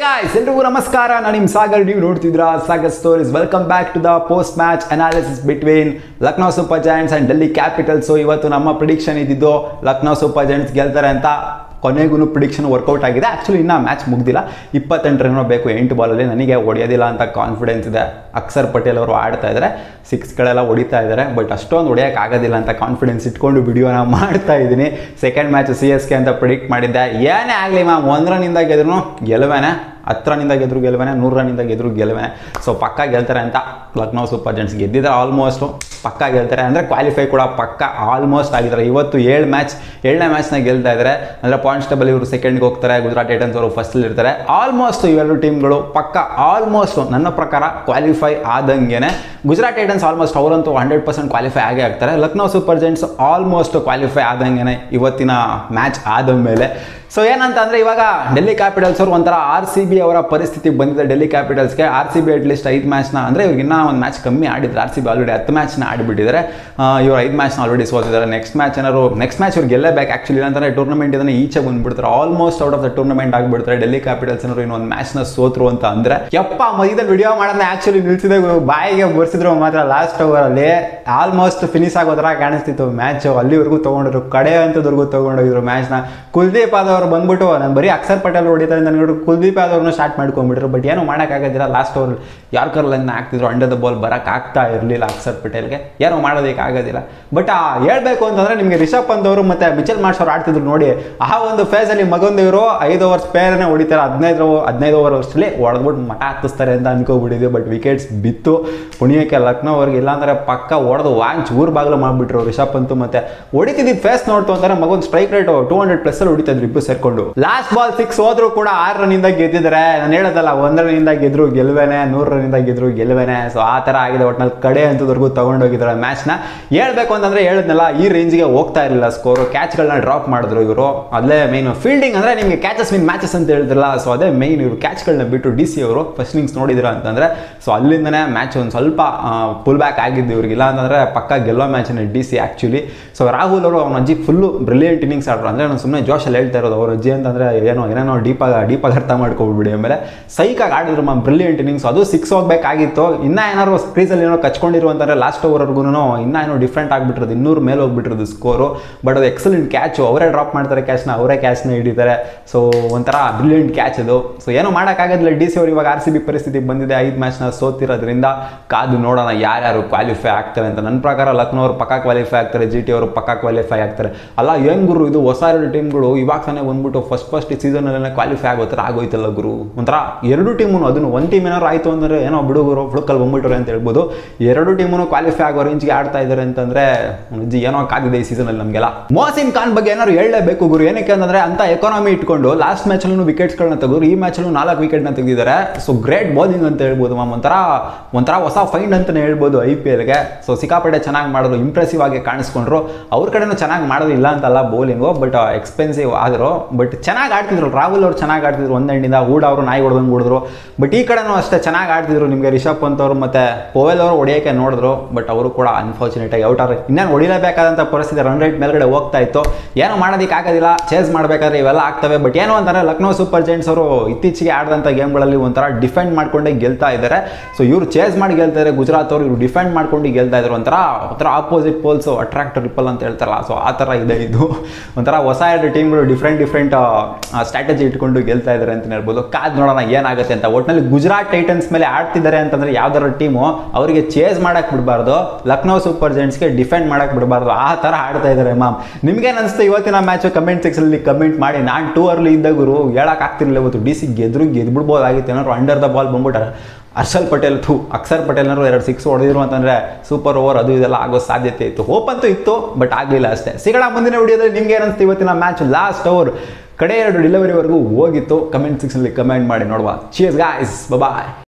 guys ಎಲ್ರಿಗೂ ನಮಸ್ಕಾರ ನಾನು ನಿಮ್ಮ ಸಾಗರ್ ನೀವು ನೋಡ್ತಿದ್ರಾ Sagar stories welcome back to the post match analysis between Lucknow Super Giants and Delhi Capitals ಇವತ್ತು ನಮ್ಮ ಪ್ರಿಡಿಕ್ಷನ್ ಇದ್ದಿದ್ದು ಲಕ್ನೋ ಸೂಪರ್ ಜಾಯಿಂಟ್ಸ್ ಗೆಲ್ತಾರೆ ಅಂತ ಕೊನೆಗೂ ಪ್ರಿಡಿಕ್ಷನ್ ವರ್ಕೌಟ್ ಆಗಿದೆ ಆ್ಯಕ್ಚುಲಿ ಇನ್ನೂ ಮ್ಯಾಚ್ ಮುಗ್ದಿಲ್ಲ ಇಪ್ಪತ್ತೆಂಟು ರನ್ ಬೇಕು ಎಂಟು ಬಾಲಲ್ಲಿ ನನಗೆ ಹೊಡೆಯೋದಿಲ್ಲ ಅಂತ ಕಾನ್ಫಿಡೆನ್ಸ್ ಇದೆ ಅಕ್ಷರ್ ಪಟೇಲ್ ಅವರು ಆಡ್ತಾ ಇದ್ದಾರೆ ಸಿಕ್ಸ್ಗಳೆಲ್ಲ ಹೊಡಿತಾ ಇದ್ದಾರೆ ಬಟ್ ಅಷ್ಟೊಂದು ಹೊಡೆಯೋಕ್ಕಾಗೋದಿಲ್ಲ ಅಂತ ಕಾನ್ಫಿಡೆನ್ಸ್ ಇಟ್ಕೊಂಡು ವಿಡಿಯೋನ ಮಾಡ್ತಾ ಇದ್ದೀನಿ second match C S K ಅಂತ ಪ್ರಿಡಿಕ್ಟ್ ಮಾಡಿದ್ದೆ ಏನೇ ಆಗಲಿ ಮ್ಯಾಮ್ ಒಂದು ರನ್ನಿಂದ ಗೆದ್ರು ಗೆಲುವೇನೆ ಹತ್ತು ರನ್ನಿಂದ ಗೆದ್ರು ಗೆಲುವೇನೆ ನೂರು ರನ್ನಿಂದ ಗೆದ್ರು ಗೆಲುವೇನೆ ಸೊ ಪಕ್ಕ ಗೆಲ್ತಾರೆ ಅಂತ ಲಕ್ನೋ ಸೂಪರ್ ಜೆಂಟ್ಸ್ ಗೆದ್ದಿದ್ದಾರೆ ಆಲ್ಮೋಸ್ಟು ಪಕ್ಕ ಗೆಲ್ತಾರೆ ಅಂದರೆ ಕ್ವಾಲಿಫೈ ಕೂಡ ಪಕ್ಕ ಆಲ್ಮೋಸ್ಟ್ ಆಗಿದ್ದಾರೆ ಇವತ್ತು ಏಳು ಮ್ಯಾಚ್ ಏಳನೇ ಮ್ಯಾಚ್ನ ಗೆಲ್ತಾ ಇದ್ದಾರೆ ಅಂದರೆ ಪಾಯಿಂಟ್ಸ್ ಟೇಬಲ್ ಇವರು ಸೆಕೆಂಡ್ಗೆ ಹೋಗ್ತಾರೆ ಗುಜರಾತ್ ಟೈಟನ್ಸ್ ಅವರು ಫಸ್ಟಲ್ಲಿ ಇರ್ತಾರೆ ಆಲ್ಮೋಸ್ಟ್ ಇವೆರಡು ಟೀಮ್ಗಳು ಪಕ್ಕ ಆಲ್ಮೋಸ್ಟ್ ನನ್ನ ಪ್ರಕಾರ ಕ್ವಾಲಿಫೈ ಆದಂಗೆನೆ ಗುಜರಾತ್ ಟೈಟನ್ಸ್ ಆಲ್ಮೋಸ್ಟ್ ಅವರಂತೂ ಹಂಡ್ರೆಡ್ ಪರ್ಸೆಂಟ್ ಕ್ವಾಲಿಫೈ ಆಗೇ ಆಗ್ತಾರೆ Lucknow Super Giants almost qualify ಆದಂಗೆನೆ ಇವತ್ತಿನ ಮ್ಯಾಚ್ ಆದ ಮೇಲೆ ಸೊ ಏನಂತ ಅಂದರೆ ಇವಾಗ ಡೆಲ್ಲಿ ಕ್ಯಾಪಿಟಲ್ಸ್ ಅವರು ಒಂಥರ ಆರ್ ಸಿ ಬಿ ಅವರ ಪರಿಸ್ಥಿತಿ ಬಂದಿದೆ ಡೆಲ್ಲಿ ಕ್ಯಾಪಿಟಲ್ಸ್ಗೆ ಆರ್ ಸಿ ಬಿ ಅಟ್ಲೀಸ್ಟ್ ಐದು ಮ್ಯಾಚ್ನ ಅಂದರೆ ಇವ್ರಿಗೆ ಇನ್ನೂ ಒಂದು ಮ್ಯಾಚ್ ಕಮ್ಮಿ ಆಡಿದ್ರು ಆರ್ ಸಿ ಬಿ ಆಲ್ರೆಡಿ ಹತ್ತು ಮ್ಯಾಚ್ನ ಆಡಿಬಿಟ್ಟಿದ್ದಾರೆ ಇವರು ಐದು ಮ್ಯಾಚ್ನ ಆಲ್ರೆಡಿ ಸೋತಿದ್ದಾರೆ ನೆಕ್ಸ್ಟ್ ಮ್ಯಾಚ್ ಏನಾದ್ರು ನೆಕ್ಸ್ಟ್ ಮ್ಯಾಚ್ ಇವ್ರು ಗೆಲ್ಲೇಬೇಕು ಆ್ಯಕ್ಚುಲಿ ಅಂತಂದರೆ ಟೂರ್ನಮೆಂಟ್ ಇದನ್ನು ಈಚೆ ಬಂದ್ಬಿಡ್ತಾರೆ almost out of the tournament ಆಗಿಬಿಡ್ತಾರೆ ಡೆಲ್ಲಿ ಕ್ಯಾಪಿಟಲ್ಸ್ ಏನಾದ್ರು ಇನ್ನೊಂದು ಮ್ಯಾಚ್ನ ಸೋತ್ರು ಅಂತ ಅಂದರೆ ಯಪ್ಪ ಮಧ್ಯದಲ್ಲಿ ವಿಡಿಯೋ ಮಾಡೋದನ್ನ ಆ್ಯಕ್ಚುಲಿ ನಿಲ್ಸಿದೆ ಬಾಯಿಗೆ ಬರ್ಸಿದ್ರು ಮಾತ್ರ ಲಾಸ್ಟ್ ಓವರಲ್ಲಿ ಆಲ್ಮೋಸ್ಟ್ ಫಿನಿಶ್ ಆಗೋ ಥರ ಕಾಣಿಸ್ತಿತ್ತು ಮ್ಯಾಚ್ ಅಲ್ಲಿವರೆಗೂ ತೊಗೊಂಡಿದ್ರು ಕಡೆ ಅಂತದವರೆಗೂ ತೊಗೊಂಡೋಗಿದ್ರು ಮ್ಯಾಚ್ನ ಕುಲ್ದೀಪ್ ಆದವ್ರು ಬಂದ್ಬಿಟ್ಟು ನಾನು ಬರೀ ಅಕ್ಷರ್ ಪಟೇಲ್ ಹೊಡಿತಾರೆ ಅಂತ ನೋಡಿ ಕುಲ್ದೀಪ್ ಆದವ್ರನ್ನ ಸ್ಟಾರ್ಟ್ ಮಾಡ್ಕೊಂಡ್ಬಿಟ್ರು ಬಟ್ ಏನೂ ಮಾಡೋಕ್ಕಾಗೋದಿಲ್ಲ ಲಾಸ್ಟ್ ಓವರ್ ಯಾರ್ಕರ್ ಲೈನ್ ಹಾಕ್ತಿದ್ರು ಅಂಡರ್ ದ ಬಾಲ್ ಬರಕ್ಕೆ ಆಗ್ತಾ ಇರಲಿಲ್ಲ ಅಕ್ಷರ್ ಪಟೇಲ್ಗೆ ಏನೂ ಮಾಡೋದಕ್ಕೆ ಆಗೋದಿಲ್ಲ ಬಟ್ ಹೇಳ್ಬೇಕು ಅಂತಂದ್ರೆ ನಿಮಗೆ ರಿಷಬ್ ಪಂತ್ ಅವರು ಮತ್ತೆ ಮಿಚಲ್ ಮಾರ್ಷ್ ಅವ್ರು ಆಡ್ತಿದ್ರು ನೋಡಿ ಆ ಒಂದು ಫೇಸಲ್ಲಿ ಮಗೊಂದಿವರು ಐದು ಓವರ್ಸ್ ಪೇರನೇ ಹೊಡಿತಾರೆ ಹದಿನೈದು ಹದಿನೈದು ಓವರ್ ವರ್ಷದಲ್ಲಿ ಹೊಡೆದ್ಬಿಟ್ಟು ಮಠ ಹತ್ತಿಸ್ತಾರೆ ಅಂತ ಅನ್ಕೋಬಿಟ್ಟಿದ್ವಿ ಬಟ್ ವಿಕೆಟ್ಸ್ ಬಿತ್ತು ಪುಣ್ಯಕ್ಕೆ ಲಕ್ನೋ ಅವ್ರಿಗೆ ಇಲ್ಲಾಂದ್ರೆ ಪಕ್ಕ ಹೊಡೆದು ವಾಂಚ್ ಊರ್ ಬಾಗಿಲು ಮಾಡಿಬಿಟ್ರು ರಿಷಬ್ ಪಂತ್ ಮತ್ತೆ ಹೊಡಿತಿದ್ದು ಫೇಸ್ ನೋಡ್ತು ಅಂತಾರೆ ಮಗೊಂದು strike rate two hundred plus ಅಲ್ಲಿ ಹೊಡಿತಿದ್ರು ಇಬ್ಬರು ಸೇರ್ಕೊಂಡು ಲಾಸ್ಟ್ ಬಾಲ್ ಸಿಕ್ಸ್ ಹೋದ್ರು ಕೂಡ ಆರು ರನ್ನಿಂದ ಗೆದ್ದಿದ್ದಾರೆ ನಾನು ಹೇಳೋದಲ್ಲ ಒಂದ್ ರನ್ನಿಂದ ಗೆದ್ರು ಗೆಲ್ವೇನೆ ನೂರು ರನ್ನಿಂದ ಗೆದ್ರು ಗೆಲ್ವೇನೆ ಸೊ ಆ ತರ ಆಗಿದೆ ಒಟ್ನಲ್ಲಿ ಕಡೆ ಅಂತದವರೆಗೂ ತಗೊಂಡೋಗಿದ್ದಾರೆ ಮ್ಯಾಚ್ನ ಹೇಳ್ಬೇಕು ಅಂತಂದ್ರೆ ಹೇಳಿದ್ನಲ್ಲ ಈ ರೇಂಜ್ಗೆ ಹೋಗ್ತಾ ಇರಲಿಲ್ಲ ಸ್ಕೋರು ಕ್ಯಾಚ್ಗಳನ್ನ ಡ್ರಾಪ್ ಮಾಡಿದ್ರು ಇವರು ಅಲ್ಲೇ ಮೈನ್ ಫೀಲ್ಡಿಂಗ್ ಅಂದ್ರೆ ನಿಮಗೆ ಕ್ಯಾಚಸ್ ಮೀನ್ ಮ್ಯಾಚಸ್ ಅಂತ ಹೇಳಿದ್ರಲ್ಲ ಸೊ ಅದೇ ಮೈನ್ ಇವರು ಕ್ಯಾಚ್ಗಳನ್ನ ಬಿಟ್ಟು ಡಿ ಸಿ ಅವರು ಫಸ್ಟ್ ಇನ್ನಿಂಗ್ಸ್ ನೋಡಿದ್ರ ಅಂತಂದ್ರೆ ಸೊ ಅಲ್ಲಿಂದನೇ ಮ್ಯಾಚ್ ಒಂದು ಸ್ವಲ್ಪ ಪುಲ್ ಬ್ಯಾಕ್ ಆಗಿದ್ದು ಇವ್ರಿಗೆ ಇಲ್ಲ ಅಂತಂದ್ರೆ ಪಕ್ಕ ಗೆಲ್ಲೋ match D C actually so Rahul ಅವರು ಅವ್ನ ಅಜ್ಜಿ ಫುಲ್ಲು ಬ್ರಿಲಿಯಂಟ್ ಇನ್ನಿಂಗ್ಸ್ ಆಡ್ರು ಅಂದ್ರೆ ನಾನು ಸುಮ್ಮನೆ ಜೋಶಲ್ಲಿ ಹೇಳ್ತಾ ಇರೋದು ಅವ್ರ ಅಜ್ಜಿ ಅಂತಂದ್ರೆ ಏನೋ ಏನೇನೋ ಡೀಪಾಗಿ ಡೀಪಾಗಿ ಅರ್ಥ ಮಾಡ್ಕೊಬಿಡಿ ಆಮೇಲೆ ಸೈಕಾಗಿ ಆಡಿದ್ರು ಮಾ ಬ್ರಿಲಿಯಂಟ್ ಇನ್ನಿಂಗ್ಸ್ ಅದು ಸಿಕ್ಸ್ ಹೋಗ್ಬೇಕಾಗಿತ್ತು ಇನ್ನ ಏನಾದ್ರು ಕ್ರೀಸಲ್ಲಿ ಏನೋ ಕಚ್ಕೊಂಡಿರು ಅಂತಂದ್ರೆ ಲಾಸ್ಟ್ ಓವರ್ವರೆಗೂ ಇನ್ನ ಏನೋ ಡಿಫ್ರೆಂಟ್ ಆಗಿಬಿಟ್ಟಿರೋದು ಇನ್ನೂರು ಮೇಲೆ ಹೋಗ್ಬಿಟ್ಟಿರೋದು ಸ್ಕೋರು ಬಟ್ ಅದು ಎಕ್ಸಲೆಂಟ್ ಕ್ಯಾಚು ಅವರೇ ಡ್ರಾಪ್ ಮಾಡ್ತಾರೆ ಕ್ಯಾಚ್ನ ಅವರೇ ಕ್ಯಾಚ್ನ ಹಿಡಿತಾರೆ ಸೊ ಒಂಥರ ಬ್ರಿಲಿಯಂಟ್ ಕ್ಯಾಚ್ ಅದು ಸೊ ಏನೋ ಮಾಡೋಕ್ಕಾಗೋದಿಲ್ಲ ಡಿ ಸಿ ಅವ್ರು ಇವಾಗ ಆರ್ ಸಿ ಬಿ ಪರಿಸ್ಥಿತಿ ಬಂದಿದೆ ಐದು ಮ್ಯಾಚ್ನ ಸೋತಿರೋದ್ರಿಂದ ಕಾದು ನೋಡೋಣ ಯಾರ್ಯಾರು ಕ್ವಾಲಿಫೈ ಆಗ್ತಾರೆ ಅಂತ ನನ್ನ ಪ್ರಕಾರ ಲಕ್ನೋ ಅವರು ಪಕ್ಕ ಕ್ವಾಲಿಫೈ ಆಗ್ತಾರೆ ಜಿ ಟಿ ಅವರು ಪಕ್ಕ ಕ್ವಾಲಿಫೈ ಆಗ್ತಾರೆ ಅಲ್ಲ ಹೆಂಗ್ ಗುರು ಇದು ಹೊಸ ಎರಡು ಟೀಮ್ಗಳು ಇವಾಗ ತಾನೇ ಬಂದ್ಬಿಟ್ಟು ಫಸ್ಟ್ ಫಸ್ಟ್ ಈ ಸೀಸನಲ್ಲೇ ಕ್ವಾಲಿಫೈ ಆಗೋ ಥರ ಆಗೋಯ್ತಲ್ಲ ಗುರು ಒಂಥರ ಎರಡು ಟೀಮು ಅದನ್ನು ಒಂದು ಟೀಮ್ ಏನಾದ್ರು ಆಯಿತು ಅಂದರೆ ಏನೋ ಬಿಡುಗರು ಹುಡುಕಲ್ಲಿ ಬಂದ್ಬಿಟ್ರೆ ಅಂತ ಹೇಳ್ಬೋದು ಎರಡು ಟೀಮು ಕ್ವಾಲಿಫೈ ಆಗೋ ರೇಂಜ್ಗೆ ಆಡ್ತಾ ಇದ್ದಾರೆ ಅಂತಂದ್ರೆ ಅಜ್ಜಿ ಏನೋ ಕಾದಿದೆ ಈ ಸೀಸನಲ್ಲಿ ನಮಗೆಲ್ಲ ಮೋಸಿನ್ ಖಾನ್ ಬಗ್ಗೆ ಏನಾದ್ರು ಹೇಳಲೇಬೇಕು ಗುರು ಏನಕ್ಕೆ ಅಂತಂದ್ರೆ ಅಂತ ಎಕಾನಮಿ ಇಟ್ಕೊಂಡು ಲಾಸ್ಟ್ ಮ್ಯಾಚಲ್ಲೂ ವಿಕೆಟ್ಸ್ಗಳನ್ನ ತೆಗೆದ್ರು ಈ ಮ್ಯಾಚಲ್ಲೂ ನಾಲ್ಕು ವಿಕೆಟ್ನ ತೆಗೆದಿದ್ದಾರೆ ಸೊ ಗ್ರೇಟ್ ಬೌಲಿಂಗ್ ಅಂತ ಹೇಳ್ಬೋದು ಮ್ಯಾಮ್ ಒಂಥರ ಒಂಥರ ಹೊಸ ಫೈಂಡ್ ಅಂತಲೇ ಹೇಳ್ಬೋದು ಐ ಪಿ ಎಲ್ಗೆ ಸೊ ಸಿಕ್ಕಾಪಟ್ಟೆ ಚೆನ್ನಾಗಿ ಮಾಡಿದ್ರು ಇಂಪ್ರೆಸಿವ್ ಆಗಿ ಕಾಣಿಸ್ಕೊಂಡ್ರು ಅವ್ರ ಕಡೆನೂ ಚೆನ್ನಾಗಿ ಮಾಡೋದು ಇಲ್ಲ ಅಂತಲ್ಲ ಬೌಲಿಂಗು ಬಟ್ ಎಕ್ಸ್ಪೆನ್ಸಿವ್ ಆದರು ಬಟ್ ಚೆನ್ನಾಗಿ ಆಡ್ತಿದ್ರು ರಾಹುಲ್ ಅವ್ರು ಚೆನ್ನಾಗಿ ಆಡ್ತಿದ್ರು ಒಂದು ಎಂಡಿಂದ ಊಡ ಅವರು ನಾಯಿ ಹೊಡೆದಂಗೆ ಹೊಡೆದ್ರು ಬಟ್ ಈ ಕಡೆನೂ ಅಷ್ಟೇ ಚೆನ್ನಾಗಿ ಆಡ್ತಿದ್ರು ನಿಮಗೆ ರಿಷಬ್ ಪಂತ್ ಅವರು ಮತ್ತೆ ಪೋವೆಲ್ ಅವರು ಹೊಡಿಯೋಕೆ ನೋಡಿದ್ರು ಬಟ್ ಅವರು ಕೂಡ ಅನ್ಫಾರ್ಚುನೇಟ್ ಆಗಿ ಔಟ್ ಆದ್ರೆ ಇನ್ನೇನು ಹೊಡಿಲೇಬೇಕಾದಂಥ ಪರಿಸ್ಥಿತಿ ರನ್ ರೇಟ್ ಮೇಲ್ಗಡೆ ಹೋಗ್ತಾ ಇತ್ತು ಏನೋ ಮಾಡೋದಕ್ಕೆ ಆಗೋದಿಲ್ಲ ಚೇಸ್ ಮಾಡಬೇಕಾದ್ರೆ ಇವೆಲ್ಲ ಆಗ್ತವೆ ಬಟ್ ಏನು ಅಂತಾರೆ ಲಕ್ನೋ ಸೂಪರ್ ಜೈಂಟ್ಸ್ ಅವರು ಇತ್ತೀಚೆಗೆ ಆಡಿದಂಥ ಗೇಮ್ಗಳಲ್ಲಿ ಒಂಥರ ಡಿಫೆಂಡ್ ಮಾಡ್ಕೊಂಡೇ ಗೆಲ್ತಾ ಇದ್ದಾರೆ ಸೊ ಇವರು ಚೇಸ್ ಮಾಡಿ ಗೆಲ್ತಾ ಇದ್ದಾರೆ ಗುಜರಾತ್ ಅವರು ಇವರು ಡಿಫೆಂಡ್ ಮಾಡ್ಕೊಂಡು ಗೆಲ್ತಾ ಇದ್ದಾರೆ ಒಂಥರ ಒಂಥರ ಆಪೋಸಿಟ್ ಪೋಲ್ಸ್ ಅಟ್ರಾಕ್ಟ್ ರಿಪಲ್ ಅಂತ ಹೇಳ್ತಾರಲ್ಲ ಸೊ ಆ ಥರ ಇದೆ ಇದು ಒಂಥರ ಹೊಸ ಎರಡು ಟೀಮ್ಗಳು ಡಿಫ್ರೆಂಟ್ ಡಿಫ್ರೆಂಟ್ ಸ್ಟ್ರಾಟಜಿ ಇಟ್ಕೊಂಡು ಗೆಲ್ತಾ ಇದ್ದಾರೆ ಅಂತ ಹೇಳ್ಬೋದು ಕಾದ್ ನೋಡೋಣ ಏನಾಗುತ್ತೆ ಅಂತ ಒಟ್ಟಿನಲ್ಲಿ ಗುಜರಾತ್ ಟೈಟನ್ಸ್ ಮೇಲೆ ಆಡ್ತಿದ್ದಾರೆ ಅಂತಂದ್ರೆ ಯಾವ್ದಾರ ಟೀಮು ಅವರಿಗೆ ಚೇಸ್ ಮಾಡಕ್ ಬಿಡಬಾರ್ದು ಲಕ್ನೋ ಸೂಪರ್ ಜೆಂಟ್ಸ್ಗೆ ಡಿಫೆಂಡ್ ಮಾಡಕ್ ಬಿಡಬಾರ್ದು ಆ ಥರ ಆಡ್ತಾ ಇದ್ದಾರೆ ಮ್ಯಾಮ್ ನಿಮ್ಗೇನು ಅನಿಸ್ತು ಇವತ್ತಿನ ಮ್ಯಾಚ್ ಕಮೆಂಟ್ ಸೆಕ್ಷನಲ್ಲಿ ಕಮೆಂಟ್ ಮಾಡಿ ನಾನು ಟೂ ಅರ್ಲಿ ಇದ್ದ ಗುರು ಹೇಳಕ್ ಆಗ್ತಿರ್ಲಿಲ್ಲ ಇವತ್ತು ಡಿ ಸಿ ಗೆದ್ರು ಗೆದ್ಬಿಡ್ಬೋದಾಗಿತ್ತು ಏನಾದ್ರು ಅಂಡರ್ ದ ಬಾಲ್ ಬಂದ್ಬಿಟ್ಟಾರೆ ಹರ್ಷಲ್ ಪಟೇಲ್ ಥೂ ಅಕ್ಷರ್ ಪಟೇಲ್ನವರು ಎರಡು ಸಿಕ್ಸ್ ಹೊಡೆದಿರು ಅಂತಂದ್ರೆ ಸೂಪರ್ ಓವರ್ ಅದು ಇದೆಲ್ಲ ಆಗೋ ಸಾಧ್ಯತೆ ಇತ್ತು ಹೋಪ್ ಅಂತೂ ಇತ್ತು ಬಟ್ ಆಗಲಿಲ್ಲ ಅಷ್ಟೇ ಸಿಗೋಣ ಮುಂದಿನ ವಿಡಿಯೋದಲ್ಲಿ ನಿಮ್ಗೆ ಏನನ್ಸ್ತು ಇವತ್ತಿನ ಮ್ಯಾಚ್ ಲಾಸ್ಟ್ ಓವರ್ ಕಡೆ ಎರಡು ಡೆಲಿವರಿವರೆಗೂ ಹೋಗಿತ್ತು ಕಮೆಂಟ್ ಸೆಕ್ಷನಲ್ಲಿ ಕಮೆಂಟ್ ಮಾಡಿ ನೋಡುವ ಚೀಸ್ ಗಾಯ್ಸ್ ಬಾಯ್